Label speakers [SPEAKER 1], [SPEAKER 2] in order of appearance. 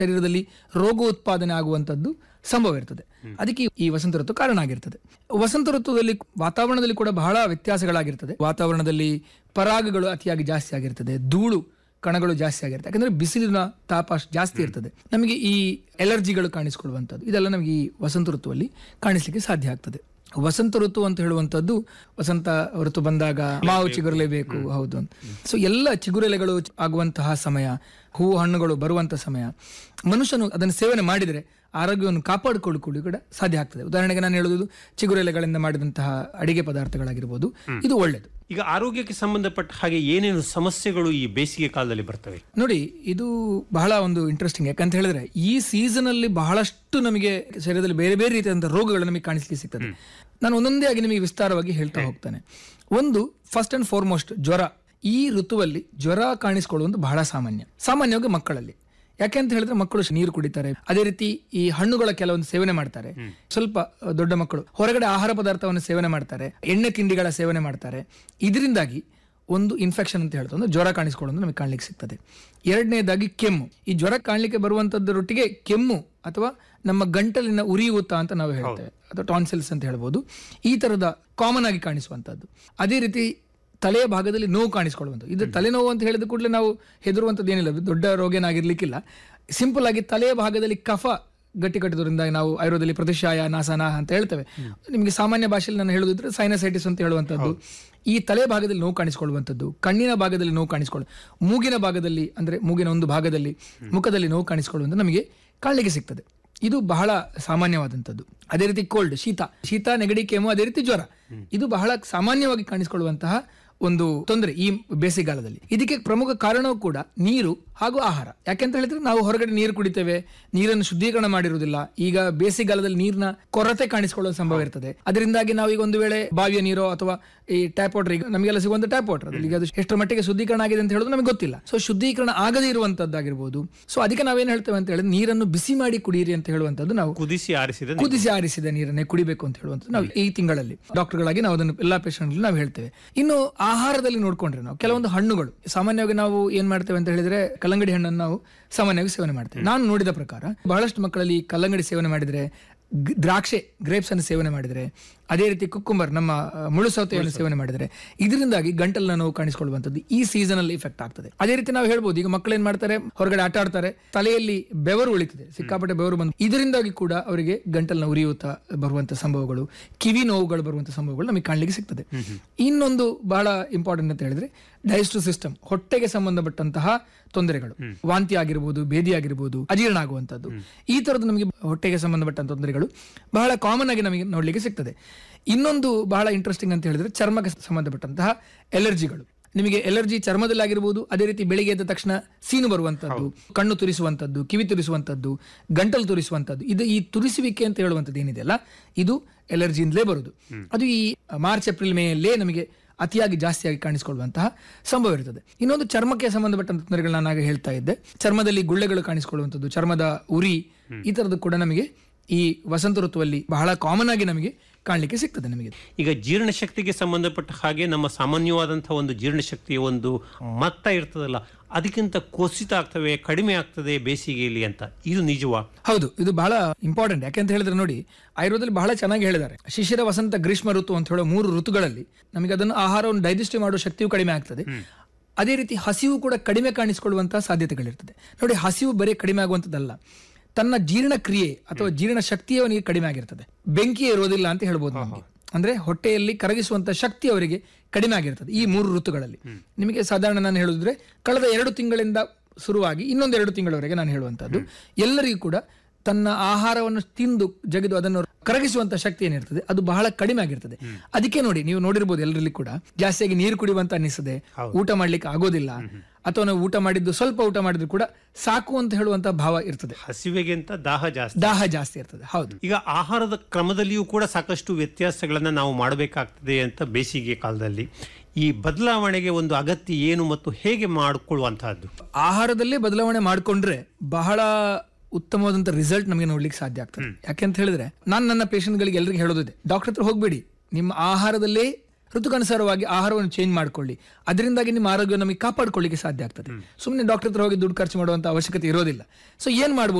[SPEAKER 1] ಶರೀರದಲ್ಲಿ ರೋಗ ಉತ್ಪಾದನೆ ಆಗುವಂತದ್ದು ಸಂಭವ ಇರ್ತದೆ ಅದಕ್ಕೆ ಈ ವಸಂತ ಋತು ಕಾರಣ ಆಗಿರ್ತದೆ ವಸಂತ ಋತುದಲ್ಲಿ ವಾತಾವರಣದಲ್ಲಿ ಕೂಡ ಬಹಳ ವ್ಯತ್ಯಾಸಗಳಾಗಿರ್ತದೆ ವಾತಾವರಣದಲ್ಲಿ ಪರಾಗಗಳು ಅತಿಯಾಗಿ ಜಾಸ್ತಿ ಆಗಿರ್ತದೆ ಧೂಳು ಕಣಗಳು ಜಾಸ್ತಿ ಆಗಿರುತ್ತೆ ಯಾಕಂದ್ರೆ ಬಿಸಿಲಿನ ತಾಪ ಅಷ್ಟ್ ಜಾಸ್ತಿ ಇರ್ತದೆ ನಮಗೆ ಈ ಎಲರ್ಜಿಗಳು ಕಾಣಿಸ್ಕೊಳ್ಳುವಂಥದ್ದು ಇದೆಲ್ಲ ನಮಗೆ ಈ ವಸಂತ ಋತುವಲ್ಲಿ ಕಾಣಿಸ್ಲಿಕ್ಕೆ ಸಾಧ್ಯ ಆಗ್ತದೆ ವಸಂತ ಋತು ಅಂತ ಹೇಳುವಂಥದ್ದು ವಸಂತ ಋತು ಬಂದಾಗ ಮಾವು ಚಿಗುರಲೇಬೇಕು ಹೌದು ಅಂತ ಸೊ ಎಲ್ಲ ಚಿಗುರೆಲೆಗಳು ಆಗುವಂತಹ ಸಮಯ ಹೂವು ಹಣ್ಣುಗಳು ಬರುವಂತಹ ಸಮಯ ಮನುಷ್ಯನು ಅದನ್ನು ಸೇವನೆ ಮಾಡಿದರೆ ಆರೋಗ್ಯವನ್ನು ಕಾಪಾಡಿಕೊಳ್ಳಿಕೊಳ್ಳಿ ಕೂಡ ಸಾಧ್ಯ ಆಗ್ತದೆ ಉದಾಹರಣೆಗೆ ನಾನು ಹೇಳುವುದು ಚಿಗುರೆಲೆಗಳಿಂದ ಮಾಡಿದಂತಹ ಅಡಿಗೆ ಪದಾರ್ಥಗಳಾಗಿರ್ಬೋದು ಇದು ಒಳ್ಳೆಯದು
[SPEAKER 2] ಈಗ ಆರೋಗ್ಯಕ್ಕೆ ಸಂಬಂಧಪಟ್ಟ ಹಾಗೆ ಏನೇನು ಸಮಸ್ಯೆಗಳು ಈ ಬೇಸಿಗೆ ಕಾಲದಲ್ಲಿ ಬರ್ತವೆ
[SPEAKER 1] ನೋಡಿ ಇದು ಬಹಳ ಒಂದು ಇಂಟ್ರೆಸ್ಟಿಂಗ್ ಯಾಕಂತ ಹೇಳಿದ್ರೆ ಈ ಸೀಸನ್ ಅಲ್ಲಿ ಬಹಳಷ್ಟು ನಮಗೆ ಶರೀರದಲ್ಲಿ ಬೇರೆ ಬೇರೆ ರೀತಿಯಾದಂತಹ ರೋಗಗಳು ನಮಗೆ ಕಾಣಿಸ್ಲಿಕ್ಕೆ ಸಿಗ್ತದೆ ನಾನು ಒಂದೊಂದೇ ಆಗಿ ನಿಮಗೆ ವಿಸ್ತಾರವಾಗಿ ಹೇಳ್ತಾ ಹೋಗ್ತಾನೆ ಒಂದು ಫಸ್ಟ್ ಅಂಡ್ ಫಾರ್ಮೋಸ್ಟ್ ಜ್ವರ ಈ ಋತುವಲ್ಲಿ ಜ್ವರ ಕಾಣಿಸ್ಕೊಳ್ಳುವುದು ಬಹಳ ಸಾಮಾನ್ಯ ಸಾಮಾನ್ಯವಾಗಿ ಮಕ್ಕಳಲ್ಲಿ ಯಾಕೆ ಅಂತ ಹೇಳಿದ್ರೆ ಮಕ್ಕಳು ನೀರು ಕುಡಿತಾರೆ ಅದೇ ರೀತಿ ಈ ಹಣ್ಣುಗಳ ಕೆಲವೊಂದು ಸೇವನೆ ಮಾಡ್ತಾರೆ ಸ್ವಲ್ಪ ಅಹ್, ದೊಡ್ಡ ಮಕ್ಕಳು ಹೊರಗಡೆ ಆಹಾರ ಪದಾರ್ಥವನ್ನು ಸೇವನೆ ಮಾಡ್ತಾರೆ ಎಣ್ಣೆ ತಿಂಡಿಗಳ ಸೇವನೆ ಮಾಡ್ತಾರೆ ಇದರಿಂದಾಗಿ ಒಂದು ಇನ್ಫೆಕ್ಷನ್ ಅಂತ ಹೇಳ್ತಾ ಒಂದು ಜ್ವರ ಕಾಣಿಸ್ಕೊಳ್ಳೋದು ನಮಗೆ ಕಾಣ್ಲಿಕ್ಕೆ ಸಿಗ್ತದೆ ಎರಡನೇದಾಗಿ ಕೆಮ್ಮು ಈ ಜ್ವರ ಕಾಣ್ಲಿಕ್ಕೆ ಬರುವಂತದ್ದರೊಟ್ಟಿಗೆ ಕೆಮ್ಮು ಅಥವಾ ನಮ್ಮ ಗಂಟಲಿನ ಉರಿಯೂತ ಅಂತ ನಾವು ಹೇಳ್ತೇವೆ ಅಥವಾ ಟಾನ್ಸಿಲ್ಸ್ ಅಂತ ಹೇಳ್ಬೋದು ಈ ತರದ ಕಾಮನ್ ಆಗಿ ಕಾಣಿಸುವಂತದ್ದು ಅದೇ ರೀತಿ ತಲೆಯ ಭಾಗದಲ್ಲಿ ನೋವು ಕಾಣಿಸ್ಕೊಳ್ಳುವಂಥದ್ದು ಇದು ತಲೆನೋವು ಅಂತ ಹೇಳಿದ ಕೂಡಲೇ ನಾವು ಹೆದರುವಂಥದ್ದು ಏನಿಲ್ಲ ಇದು ದೊಡ್ಡ ರೋಗ ಏನಾಗಿರ್ಲಿಕ್ಕಿಲ್ಲ ಸಿಂಪಲ್ ಆಗಿ ತಲೆಯ ಭಾಗದಲ್ಲಿ ಕಫ ಗಟ್ಟಿ ಕಟ್ಟಿದ್ರಿಂದ ನಾವು ಆಯುರ್ವೇದದಲ್ಲಿ ಪ್ರತಿಶಾಯ ನಾಸನ ಅಂತ ಹೇಳ್ತೇವೆ ನಿಮಗೆ ಸಾಮಾನ್ಯ ಭಾಷೆಯಲ್ಲಿ ನಾನು ಹೇಳುದಿದ್ರೆ ಸೈನಸೈಟಿಸ್ ಅಂತ ಹೇಳುವಂಥದ್ದು ಈ ತಲೆ ಭಾಗದಲ್ಲಿ ನೋವು ಕಾಣಿಸ್ಕೊಳ್ಳುವಂಥದ್ದು ಕಣ್ಣಿನ ಭಾಗದಲ್ಲಿ ನೋವು ಕಾಣಿಸ್ಕೊಳ್ಳು ಮೂಗಿನ ಭಾಗದಲ್ಲಿ ಅಂದ್ರೆ ಮೂಗಿನ ಒಂದು ಭಾಗದಲ್ಲಿ ಮುಖದಲ್ಲಿ ನೋವು ಕಾಣಿಸ್ಕೊಳ್ಳುವಂಥ ನಮಗೆ ಕಾಣಲಿಕ್ಕೆ ಸಿಗ್ತದೆ ಇದು ಬಹಳ ಸಾಮಾನ್ಯವಾದಂಥದ್ದು ಅದೇ ರೀತಿ ಕೋಲ್ಡ್ ಶೀತ ಶೀತ ನೆಗಡಿ ಕೆಮ್ಮು ಅದೇ ರೀತಿ ಜ್ವರ ಇದು ಬಹಳ ಸಾಮಾನ್ಯವಾಗಿ ಕಾಣಿಸಿಕೊಳ್ಳುವಂತಹ ಒಂದು ತೊಂದರೆ ಈ ಬೇಸಿಗೆಗಾಲದಲ್ಲಿ ಇದಕ್ಕೆ ಪ್ರಮುಖ ಕಾರಣವೂ ಕೂಡ ನೀರು ಹಾಗೂ ಆಹಾರ ಯಾಕೆಂತ ಹೇಳಿದ್ರೆ ನಾವು ಹೊರಗಡೆ ನೀರು ಕುಡಿತೇವೆ ನೀರನ್ನು ಶುದ್ಧೀಕರಣ ಮಾಡಿರುವುದಿಲ್ಲ ಈಗ ಬೇಸಿಗೆಗಾಲದಲ್ಲಿ ನೀರಿನ ಕೊರತೆ ಕಾಣಿಸಿಕೊಳ್ಳುವ ಸಂಭವ ಇರ್ತದೆ ಅದರಿಂದಾಗಿ ನಾವು ಈಗ ಒಂದು ವೇಳೆ ಬಾವಿಯ ನೀರೋ ಅಥವಾ ಈ ಟ್ಯಾಪ್ ವಾಟರ್ ಈಗ ನಮಗೆಲ್ಲ ಸಿಗುವಂತ ಟ್ಯಾಪ್ ವಾಟರ್ ಈಗ ಅದು ಎಷ್ಟರ ಮಟ್ಟಿಗೆ ಶುದ್ಧೀಕರಣ ಆಗಿದೆ ಅಂತ ಹೇಳೋದು ನಮಗೆ ಗೊತ್ತಿಲ್ಲ ಸೊ ಶುದ್ಧೀಕರಣ ಆಗದೇ ಇರುವಂತದ್ದಾಗಿರ್ಬೋದು ಸೊ ಅದಕ್ಕೆ ನಾವೇನ್ ಹೇಳ್ತೇವೆ ಅಂತ ಹೇಳಿದ್ರೆ ನೀರನ್ನು ಬಿಸಿ ಮಾಡಿ ಕುಡಿಯಿರಿ ಅಂತ ಹೇಳುವಂತದ್ದು ನಾವು
[SPEAKER 2] ಕುದಿಸಿ ಆರಿಸಿದ
[SPEAKER 1] ಕುದಿಸಿ ಆರಿಸಿದ ನೀರನ್ನೇ ಕುಡಿಬೇಕು ಅಂತ ಹೇಳುವಂಥದ್ದು ನಾವು ಈ ತಿಂಗಳಲ್ಲಿ ಡಾಕ್ಟರ್ಗಳಾಗಿ ನಾವು ಅದನ್ನು ಎಲ್ಲಾ ಪೇಷಂಟ್ ನಾವು ಹೇಳ್ತೇವೆ ಇನ್ನು ಆಹಾರದಲ್ಲಿ ನೋಡ್ಕೊಂಡ್ರೆ ನಾವು ಕೆಲವೊಂದು ಹಣ್ಣುಗಳು ಸಾಮಾನ್ಯವಾಗಿ ನಾವು ಏನ್ ಮಾಡ್ತೇವೆ ಅಂತ ಹೇಳಿದ್ರೆ ಕಲ್ಲಂಗಡಿ ಹಣ್ಣನ್ನು ನಾವು ಸಾಮಾನ್ಯವಾಗಿ ಸೇವನೆ ಮಾಡ್ತೇವೆ ನಾನು ನೋಡಿದ ಪ್ರಕಾರ ಬಹಳಷ್ಟು ಮಕ್ಕಳಲ್ಲಿ ಕಲ್ಲಂಗಡಿ ಸೇವನೆ ಮಾಡಿದ್ರೆ ಗ್- ದ್ರಾಕ್ಷೆ ಗ್ರೇಪ್ಸ್ ಅನ್ನು ಸೇವನೆ ಮಾಡಿದರೆ ಅದೇ ರೀತಿ ಕುಕ್ಕುಂಬರ್ ನಮ್ಮ ಆ, ಮುಳ್ಳು ಸೌತೆಯನ್ನು ಸೇವನೆ ಮಾಡಿದರೆ ಇದರಿಂದಾಗಿ ಗಂಟಲಿನ ನೋವು ಕಾಣಿಸಿಕೊಳ್ಳುವಂಥದ್ದು ಈ ಸೀಸನ್ ಅಲ್ಲಿ ಇಫೆಕ್ಟ್ ಆಗ್ತದೆ ಅದೇ ರೀತಿ ನಾವು ಹೇಳ್ಬೋದು ಈಗ ಮಕ್ಕಳು ಏನ್ ಮಾಡ್ತಾರೆ ಹೊರಗಡೆ ಆಟ ಆಡ್ತಾರೆ ತಲೆಯಲ್ಲಿ ಬೆವರು ಉಳಿತದೆ ಸಿಕ್ಕಾಪಟ್ಟೆ ಬೆವರು ಬಂದು ಇದರಿಂದಾಗಿ ಕೂಡ ಅವರಿಗೆ ಗಂಟಲಿನ ಉರಿಯೂತ ಬರುವಂತ ಸಂಭವಗಳು ಕಿವಿ ನೋವುಗಳು ಬರುವಂತ ಸಂಭವಗಳು ನಮಗೆ ಕಾಣಲಿಕ್ಕೆ ಸಿಗ್ತದೆ ಇನ್ನೊಂದು ಬಹಳ ಇಂಪಾರ್ಟೆಂಟ್ ಅಂತ ಹೇಳಿದ್ರೆ ಡೈಜೆಸ್ಟಿವ್ ಸಿಸ್ಟಮ್ ಹೊಟ್ಟೆಗೆ ಸಂಬಂಧಪಟ್ಟಂತಹ ತೊಂದರೆಗಳು ವಾಂತಿ ಆಗಿರ್ಬೋದು ಭೇದಿ ಆಗಿರ್ಬೋದು ಅಜೀರ್ಣ ಆಗುವಂತದ್ದು ಈ ತರದ್ದು ನಮಗೆ ಹೊಟ್ಟೆಗೆ ಸಂಬಂಧಪಟ್ಟಂತ ತೊಂದರೆಗಳು ಬಹಳ ಕಾಮನ್ ಆಗಿ ನಮಗೆ ನೋಡ್ಲಿಕ್ಕೆ ಸಿಗ್ತದೆ ಇನ್ನೊಂದು ಬಹಳ ಇಂಟ್ರೆಸ್ಟಿಂಗ್ ಅಂತ ಹೇಳಿದ್ರೆ ಚರ್ಮಕ್ಕೆ ಸಂಬಂಧಪಟ್ಟಂತಹ ಎಲರ್ಜಿಗಳು ನಿಮಗೆ ಎಲರ್ಜಿ ಚರ್ಮದಲ್ಲಿ ಆಗಿರ್ಬೋದು ಅದೇ ರೀತಿ ಬೆಳಿಗ್ಗೆ ಎದ್ದ ತಕ್ಷಣ ಸೀನು ಬರುವಂತದ್ದು ಕಣ್ಣು ತುರಿಸುವಂತದ್ದು ಕಿವಿ ತುರಿಸುವಂತದ್ದು ಗಂಟಲು ತುರಿಸುವಂತದ್ದು ಇದು ಈ ತುರಿಸುವಿಕೆ ಅಂತ ಹೇಳುವಂಥದ್ದು ಏನಿದೆಯಲ್ಲ ಇದು ಎಲರ್ಜಿಯಿಂದಲೇ ಬರುದು ಅದು ಈ ಮಾರ್ಚ್ ಏಪ್ರಿಲ್ ಮೇಯಲ್ಲೇ ನಮಗೆ ಅತಿಯಾಗಿ ಜಾಸ್ತಿಯಾಗಿ ಕಾಣಿಸಿಕೊಳ್ಳುವಂತಹ ಸಂಭವ ಇರ್ತದೆ ಇನ್ನೊಂದು ಚರ್ಮಕ್ಕೆ ಸಂಬಂಧಪಟ್ಟಂತ ತೊಂದರೆಗಳು ನಾನು ಆಗ ಹೇಳ್ತಾ ಇದ್ದೆ ಚರ್ಮದಲ್ಲಿ ಗುಳ್ಳೆಗಳು ಕಾಣಿಸಿಕೊಳ್ಳುವಂಥದ್ದು ಚರ್ಮದ ಉರಿ ಈ ತರದ್ದು ಕೂಡ ನಮಗೆ ಈ ವಸಂತ ಋತುವಲ್ಲಿ ಬಹಳ ಕಾಮನ್ ಆಗಿ ನಮಗೆ ಕಾಣಲಿಕ್ಕೆ ಸಿಗ್ತದೆ ನಮಗೆ
[SPEAKER 2] ಈಗ ಜೀರ್ಣಶಕ್ತಿಗೆ ಸಂಬಂಧಪಟ್ಟ ಹಾಗೆ ನಮ್ಮ ಸಾಮಾನ್ಯವಾದಂತಹ ಒಂದು ಜೀರ್ಣಶಕ್ತಿಯ ಒಂದು ಮಟ್ಟ ಇರ್ತದಲ್ಲ ಅದಕ್ಕಿಂತ ಕುಸಿತ ಆಗ್ತವೆ ಕಡಿಮೆ ಆಗ್ತದೆ ಬೇಸಿಗೆಯಲ್ಲಿ ಅಂತ ಇದು ನಿಜವಾ
[SPEAKER 1] ಹೌದು ಇದು ಬಹಳ ಇಂಪಾರ್ಟೆಂಟ್ ಯಾಕೆಂತ ಹೇಳಿದ್ರೆ ನೋಡಿ ಆಯುರ್ವೇದದಲ್ಲಿ ಬಹಳ ಚೆನ್ನಾಗಿ ಹೇಳಿದ್ದಾರೆ ಶಿಶಿರ ವಸಂತ ಗ್ರೀಷ್ಮ ಋತು ಅಂತ ಹೇಳೋ ಮೂರು ಋತುಗಳಲ್ಲಿ ನಮಗೆ ಅದನ್ನು ಆಹಾರವನ್ನು ಡೈಜೆಸ್ಟ್ ಮಾಡುವ ಶಕ್ತಿಯು ಕಡಿಮೆ ಆಗ್ತದೆ ಅದೇ ರೀತಿ ಹಸಿವು ಕೂಡ ಕಡಿಮೆ ಕಾಣಿಸಿಕೊಳ್ಳುವಂತಹ ಸಾಧ್ಯತೆಗಳಿರ್ತದೆ ನೋಡಿ ಹಸಿವು ಬರೀ ಕಡಿಮೆ ಆಗುವಂಥದ್ದಲ್ಲ ತನ್ನ ಜೀರ್ಣ ಕ್ರಿಯೆ ಅಥವಾ ಜೀರ್ಣ ಶಕ್ತಿಯೇ ಅವನಿಗೆ ಕಡಿಮೆ ಆಗಿರ್ತದೆ ಬೆಂಕಿ ಇರೋದಿಲ್ಲ ಅಂತ ಹೇಳ್ಬೋದು ನಮಗೆ ಅಂದ್ರೆ ಹೊಟ್ಟೆಯಲ್ಲಿ ಕರಗಿಸುವಂತ ಶಕ್ತಿ ಅವರಿಗೆ ಕಡಿಮೆ ಆಗಿರ್ತದೆ ಈ ಮೂರು ಋತುಗಳಲ್ಲಿ ನಿಮಗೆ ಸಾಧಾರಣ ನಾನು ಹೇಳುದಿದ್ರೆ ಕಳೆದ ಎರಡು ತಿಂಗಳಿಂದ ಶುರುವಾಗಿ ಇನ್ನೊಂದು ಎರಡು ತಿಂಗಳವರೆಗೆ ನಾನು ಹೇಳುವಂತದ್ದು ಎಲ್ಲರಿಗೂ ಕೂಡ ತನ್ನ ಆಹಾರವನ್ನು ತಿಂದು ಜಗಿದು ಅದನ್ನು ಕರಗಿಸುವಂತ ಶಕ್ತಿ ಏನಿರ್ತದೆ ಅದು ಬಹಳ ಕಡಿಮೆ ಆಗಿರ್ತದೆ ಅದಕ್ಕೆ ನೋಡಿ ನೀವು ನೋಡಿರ್ಬೋದು ಎಲ್ಲರಲ್ಲಿ ಕೂಡ ಜಾಸ್ತಿಯಾಗಿ ನೀರು ಕುಡಿಯುವಂತ ಅನಿಸ್ತದೆ ಊಟ ಮಾಡ್ಲಿಕ್ಕೆ ಆಗೋದಿಲ್ಲ ಅಥವಾ ನಾವು ಊಟ ಮಾಡಿದ್ದು ಸ್ವಲ್ಪ ಊಟ ಮಾಡಿದ್ರು ಕೂಡ ಸಾಕು ಅಂತ ಹೇಳುವಂತ ಭಾವ ಇರ್ತದೆ
[SPEAKER 2] ಹಸಿವೆಗಿಂತ ದಾಹ ಜಾಸ್ತಿ
[SPEAKER 1] ದಾಹ ಜಾಸ್ತಿ ಇರ್ತದೆ ಹೌದು
[SPEAKER 2] ಈಗ ಆಹಾರದ ಕ್ರಮದಲ್ಲಿಯೂ ಕೂಡ ಸಾಕಷ್ಟು ವ್ಯತ್ಯಾಸಗಳನ್ನ ನಾವು ಮಾಡಬೇಕಾಗ್ತದೆ ಅಂತ ಬೇಸಿಗೆ ಕಾಲದಲ್ಲಿ ಈ ಬದಲಾವಣೆಗೆ ಒಂದು ಅಗತ್ಯ ಏನು ಮತ್ತು ಹೇಗೆ ಮಾಡಿಕೊಳ್ಳುವಂತಹದ್ದು
[SPEAKER 1] ಆಹಾರದಲ್ಲೇ ಬದಲಾವಣೆ ಮಾಡಿಕೊಂಡ್ರೆ ಬಹಳ ಉತ್ತಮವಾದಂತ ರಿಸಲ್ಟ್ ನಮಗೆ ನೋಡ್ಲಿಕ್ಕೆ ಸಾಧ್ಯ ಆಗ್ತದೆ ಯಾಕೆಂತ ಹೇಳಿದ್ರೆ ನಾನು ನನ್ನ patient ಗಳಿಗೆ ಎಲ್ರಿಗೂ ಹೇಳೋದಿದೆ ಡಾಕ್ಟರ್ ಹತ್ರ ಹೋಗ್ಬೇಡಿ ನಿಮ್ಮ ಆಹಾರದಲ್ಲೇ ಋತುಕನುಸಾರವಾಗಿ ಆಹಾರವನ್ನು ಚೇಂಜ್ ಮಾಡ್ಕೊಳ್ಳಿ ಅದರಿಂದಾಗಿ ನಿಮ್ಮ ಆರೋಗ್ಯ ನಮಗೆ ಕಾಪಾಡ್ಕೊಳ್ಳಿಕ್ಕೆ ಸಾಧ್ಯ ಆಗ್ತದೆ ಸುಮ್ಮನೆ ಡಾಕ್ಟರ್ ಹತ್ರ ಹೋಗಿ ದುಡ್ಡು ಖರ್ಚು ಮಾಡುವಂತ ಅವಶ್ಯಕತೆ ಇರೋದಿಲ್ಲ ಸೊ ಏನ್ ಮಾಡ್ಬೋದು